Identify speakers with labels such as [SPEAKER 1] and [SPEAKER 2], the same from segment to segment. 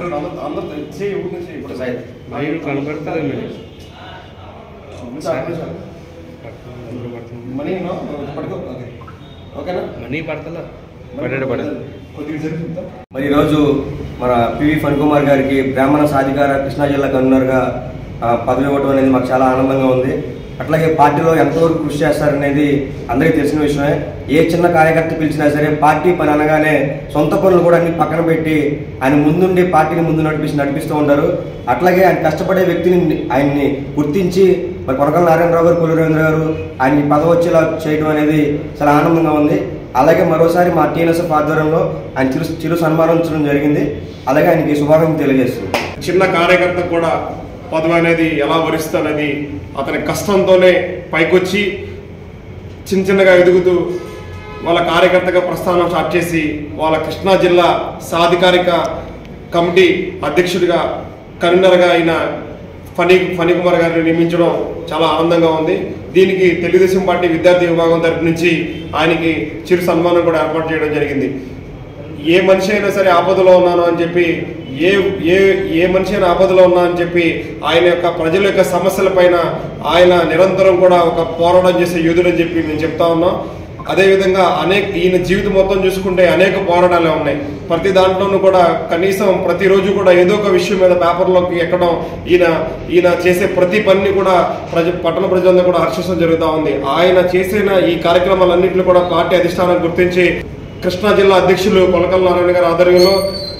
[SPEAKER 1] అందరూ అందరూ చేయి ఊరి నుంచి ఇప్పుడు సైడ్
[SPEAKER 2] మీరు కనబడుతుంది మేడం
[SPEAKER 1] మనీ నో పడుకో ఓకే ఓకేనా
[SPEAKER 2] మనీ పడతలా పడాడు పడాడు
[SPEAKER 1] కొద్దిగా జరుగుతుందా
[SPEAKER 3] మరి ఈరోజు మన పివి ఫణికుమార్ గారికి బ్రాహ్మణ సాధికార కృష్ణా జిల్లా కన్వీనర్గా ఆ, పదవి ఇవ్వడం అనేది మాకు చాలా ఆనందంగా ఉంది అట్లాగే పార్టీలో ఎంతవరకు కృషి చేస్తారనేది అందరికీ తెలిసిన విషయమే ఏ చిన్న కార్యకర్త పిలిచినా సరే పార్టీ పని అనగానే సొంత పనులు కూడా అన్ని పక్కన పెట్టి ఆయన ముందుండి పార్టీని ముందు నడిపిస్తూ నడిపిస్తూ ఉంటారు అట్లాగే ఆయన కష్టపడే వ్యక్తిని ఆయన్ని గుర్తించి మరి కొనకల నారాయణరావు గారు కొల్లు రవీంద్ర గారు ఆయనకి పదవి వచ్చేలా చేయడం అనేది చాలా ఆనందంగా ఉంది అలాగే మరోసారి మా టీఎన్ఎస్ఎఫ్ ఆధ్వర్యంలో ఆయన చిరు చిరు సన్మానించడం జరిగింది అలాగే ఆయనకి శుభాకాంక్షలు తెలియజేస్తుంది
[SPEAKER 1] చిన్న కార్యకర్త కూడా పదవి అనేది ఎలా వరిస్తుంది అతని కష్టంతోనే పైకొచ్చి చిన్న చిన్నగా ఎదుగుతూ వాళ్ళ కార్యకర్తగా ప్రస్థానం స్టార్ట్ చేసి వాళ్ళ కృష్ణా జిల్లా సాధికారిక కమిటీ అధ్యక్షుడిగా కన్వీనర్గా అయిన ఫణి ఫణికుమార్ గారిని నియమించడం చాలా ఆనందంగా ఉంది దీనికి తెలుగుదేశం పార్టీ విద్యార్థి విభాగం తరపు నుంచి ఆయనకి చిరు సన్మానం కూడా ఏర్పాటు చేయడం జరిగింది ఏ మనిషి అయినా సరే ఆపదలో ఉన్నాను అని చెప్పి ఏ ఏ ఏ మనిషి అయినా ఆపదలో ఉన్నా అని చెప్పి ఆయన యొక్క ప్రజల యొక్క సమస్యల పైన ఆయన నిరంతరం కూడా ఒక పోరాటం చేసే యోధుడు అని చెప్పి నేను చెప్తా ఉన్నాం అదేవిధంగా అనేక ఈయన జీవితం మొత్తం చూసుకుంటే అనేక పోరాటాలే ఉన్నాయి ప్రతి దాంట్లోనూ కూడా కనీసం ప్రతిరోజు కూడా ఏదో ఒక విషయం మీద పేపర్లోకి ఎక్కడం ఈయన ఈయన చేసే ప్రతి పనిని కూడా ప్రజ పట్టణ ప్రజలందరూ కూడా హర్షించడం జరుగుతూ ఉంది ఆయన చేసిన ఈ కార్యక్రమాలన్నింటినీ కూడా పార్టీ అధిష్టానం గుర్తించి కృష్ణా జిల్లా అధ్యక్షులు కొలకల నారాయణ గారి ఆధ్వర్యంలో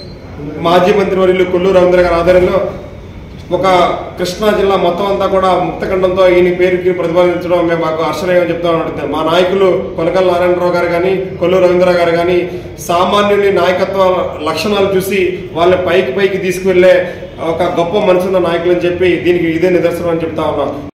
[SPEAKER 1] మాజీ మంత్రివర్యులు కొల్లు రవీంద్ర గారి ఆధ్వర్యంలో ఒక కృష్ణా జిల్లా మొత్తం అంతా కూడా ముక్తఖండంతో ఈయన పేరుకి ప్రతిపాదించడం మేము మాకు హర్షణీయం చెప్తామని అడుగుతాం మా నాయకులు కొనకల నారాయణరావు గారు కానీ కొల్లు రవీంద్ర గారు కానీ సామాన్యుని నాయకత్వ లక్షణాలు చూసి వాళ్ళని పైకి పైకి తీసుకువెళ్ళే ఒక గొప్ప మనసున్న నాయకులు అని చెప్పి దీనికి ఇదే నిదర్శనం అని చెప్తా ఉన్నాం